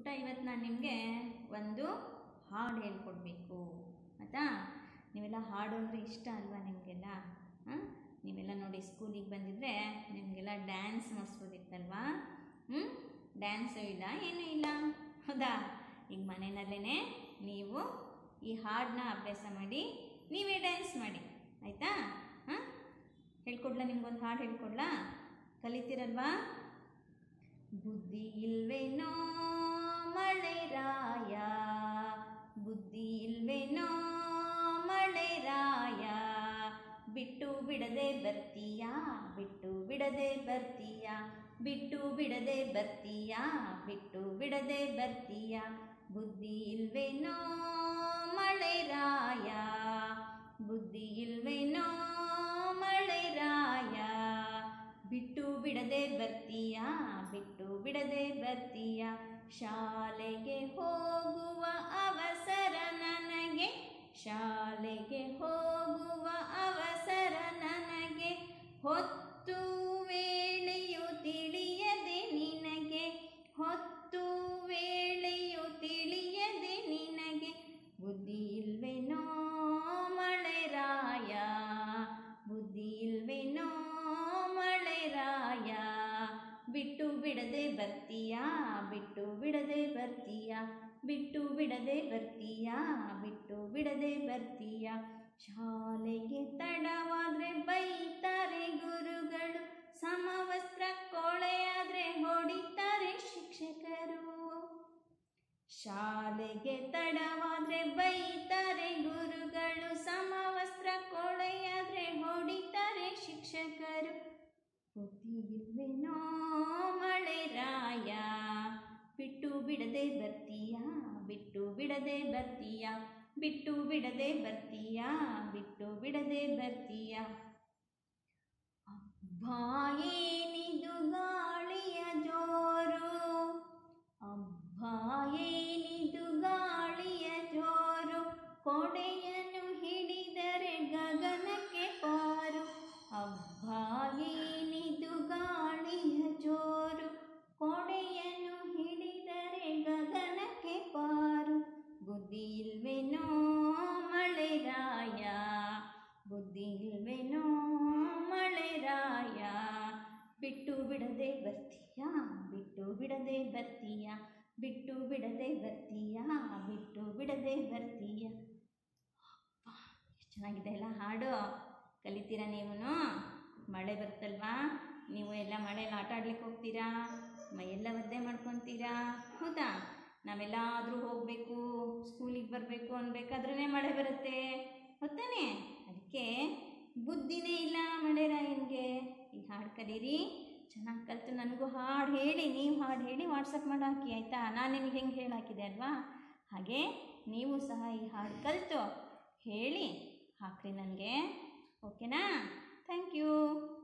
ಪುಟ್ಟ ಇವತ್ತು ನಾನು ನಿಮಗೆ ಒಂದು ಹಾಡು ಹೇಳ್ಕೊಡ್ಬೇಕು ಆಯಿತಾ ನೀವೆಲ್ಲ ಹಾಡು ಅಂದರೆ ಇಷ್ಟ ಅಲ್ವಾ ನಿಮಗೆಲ್ಲ ಹಾಂ ನೀವೆಲ್ಲ ನೋಡಿ ಸ್ಕೂಲಿಗೆ ಬಂದಿದ್ದರೆ ನಿಮಗೆಲ್ಲ ಡ್ಯಾನ್ಸ್ ಮಾಡಿಸ್ಬೋದಿತ್ತಲ್ವಾ ಹ್ಞೂ ಡ್ಯಾನ್ಸು ಇಲ್ಲ ಏನೂ ಇಲ್ಲ ಹೌದಾ ಈಗ ಮನೆಯಲ್ಲೇ ನೀವು ಈ ಹಾಡನ್ನ ಅಭ್ಯಾಸ ಮಾಡಿ ನೀವೇ ಡ್ಯಾನ್ಸ್ ಮಾಡಿ ಆಯಿತಾ ಹಾಂ ಹೇಳ್ಕೊಡ್ಲಾ ನಿಮ್ಗೊಂದು ಹಾಡು ಹೇಳ್ಕೊಡ್ಲಾ ಕಲಿತೀರಲ್ವಾ ಬುದ್ಧಿ ಇಲ್ವೇನೋ ಮಳೆರಾಯ ಬುದ್ಧಿ ಇಲ್ವೇನೋ ಮಳೆರಾಯ ಬಿಟ್ಟು ಬಿಡದೆ ಬರ್ತೀಯಾ ಬಿಟ್ಟು ಬಿಡದೆ ಬರ್ತೀಯಾ ಬಿಟ್ಟು ಬಿಡದೆ ಬರ್ತೀಯಾ ಬಿಟ್ಟು ಬಿಡದೆ ಬರ್ತೀಯಾ ಬುದ್ಧಿ ಇಲ್ವೇನೋ ಮಳೆರಾಯ ಬುದ್ಧಿ ಇಲ್ವೇನೋ ಮಳೆರಾಯ ಬಿಟ್ಟು ಬಿಡದೆ ಬರ್ತೀಯಾ ಬಿಟ್ಟು ಬಿಡದೆ ಬರ್ತೀಯಾ ಶಾಲೆಗೆ ಹೋಗುವ ಅವಸರ ನನಗೆ ಶಾಲೆಗೆ ಹೋಗುವ ಅವಸರ ನನಗೆ ಹೊತ್ತು ವೇಳೆಯು ತಿಳಿಯದೆ ನಿನಗೆ ಹೊತ್ತು ವೇಳೆಯು ತಿಳಿಯದೆ ನಿನಗೆ ಬುದ್ಧಿ ಇಲ್ವೇನೋ ಮಳೆರಾಯ ಬುದ್ಧಿ ಇಲ್ವೇನೋ ಮಳೆರಾಯ ಬಿಟ್ಟು ಬಿಡದೆ ಬರ್ತೀಯಾ ಬಿಟ್ಟು ಬಿಡದೆ ಬರ್ತೀಯಾ ಬಿಟ್ಟು ಬಿಡದೆ ಬರ್ತೀಯಾ ಬಿಟ್ಟು ಬಿಡದೆ ಬರ್ತೀಯಾ ಶಾಲೆಗೆ ತಡವಾದ್ರೆ ಬೈತಾರೆ ಗುರುಗಳು ಸಮವಸ್ತ್ರ ಕೊಳೆಯಾದ್ರೆ ಹೊಡಿತಾರೆ ಶಿಕ್ಷಕರು ಶಾಲೆಗೆ ತಡವಾದ್ರೆ ಬೈತಾರೆ ಗುರುಗಳು ಸಮವಸ್ತ್ರ ಕೊಳೆಯಾದ್ರೆ ಹೊಡಿತಾರೆ ಶಿಕ್ಷಕರು ಬುದ್ಧಿ ಇಲ್ವೇನೋ ಮಳೆರಾಯ ಬಿಟ್ಟು ಬಿಡದೆ ಬರ್ತೀಯಾ ಬಿಟ್ಟು ಬಿಡದೆ ಬರ್ತೀಯಾ ಬಿಟ್ಟು ಬಿಡದೆ ಬರ್ತೀಯಾ ಬಿಟ್ಟು ಬಿಡದೆ ಬರ್ತೀಯಾ ಅಬ್ಬಾ ಏನಿದು ಗಾಳಿಯ ಜೋರು ಅಬ್ಬಾ ಏನಿದು ಗಾಳಿಯ ಜೋರು ಕೊಡೆಯನ್ನು ಹಿಡಿದರೆ ಗಗನಕ್ಕೆ ಪಾರು ಅಬ್ಬಾ ಏನಿದು ಗಾಳಿಯ ಜೋರು ಕೊಡೆಯನ್ನು ಹಿಡಿದರೆ ಗಗನಕ್ಕೆ ಪಾರು ಬುದ್ಧಿ ಇಲ್ವೇನೋ ಮಳೆರಾಯ ಬುದ್ಧಿ ಇಲ್ವೇನೋ ಮಳೆರಾಯ ಬಿಟ್ಟು ಬಿಡದೆ ಬರ್ತೀಯಾ ಬಿಟ್ಟು ಬಿಡದೆ ಬರ್ತೀಯಾ ಬಿಟ್ಟು ಬಿಡದೆ ಬರ್ತೀಯಾ ಬಿಟ್ಟು ಬಿಡದೆ ಬರ್ತೀಯಾ ಅಬ್ಬಾ, ಎಷ್ಟು ಚೆನ್ನಾಗಿದೆ ಅಲ್ಲ ಹಾಡು ಕಲಿತೀರಾ ನೀವು ಮಳೆ ಬರುತ್ತಲ್ವಾ ನೀವು ಎಲ್ಲ ಮಳೆಯಲ್ಲಿ ಆಟ ಆಡ್ಲಿಕ್ಕೆ ಹೋಗ್ತೀರಾ ಮೈಯೆಲ್ಲ ಒದ್ದೆ ಮಾಡ್ಕೊತೀರಾ ಹೌದಾ ನಾವೆಲ್ಲಾದರೂ ಹೋಗಬೇಕು ಸ್ಕೂಲಿಗೆ ಬರಬೇಕು ಅನ್ಬೇಕಾದ್ರೇ ಮಳೆ ಬರುತ್ತೆ ಗೊತ್ತಾನೆ ಅದಕ್ಕೆ ಬುದ್ಧಿನೇ ಇಲ್ಲ ಮಳೆರಾಯನಿಗೆ ಈ ಹಾಡು ಕಲೀರಿ ಚೆನ್ನಾಗಿ ಕಲಿತು ನನಗೂ ಹಾಡು ಹೇಳಿ ನೀವು ಹಾಡು ಹೇಳಿ ವಾಟ್ಸಪ್ ಮಾಡಿ ಹಾಕಿ ಆಯಿತಾ ನಾನು ನಿಮಗೆ ಹೆಂಗೆ ಹೇಳಿ ಹಾಕಿದೆ ಅಲ್ವಾ ಹಾಗೆ ನೀವು ಸಹ ಈ ಹಾಡು ಕಲಿತು ಹೇಳಿ ಹಾಕ್ರಿ ನನಗೆ ಓಕೆನಾ ಥ್ಯಾಂಕ್ ಯು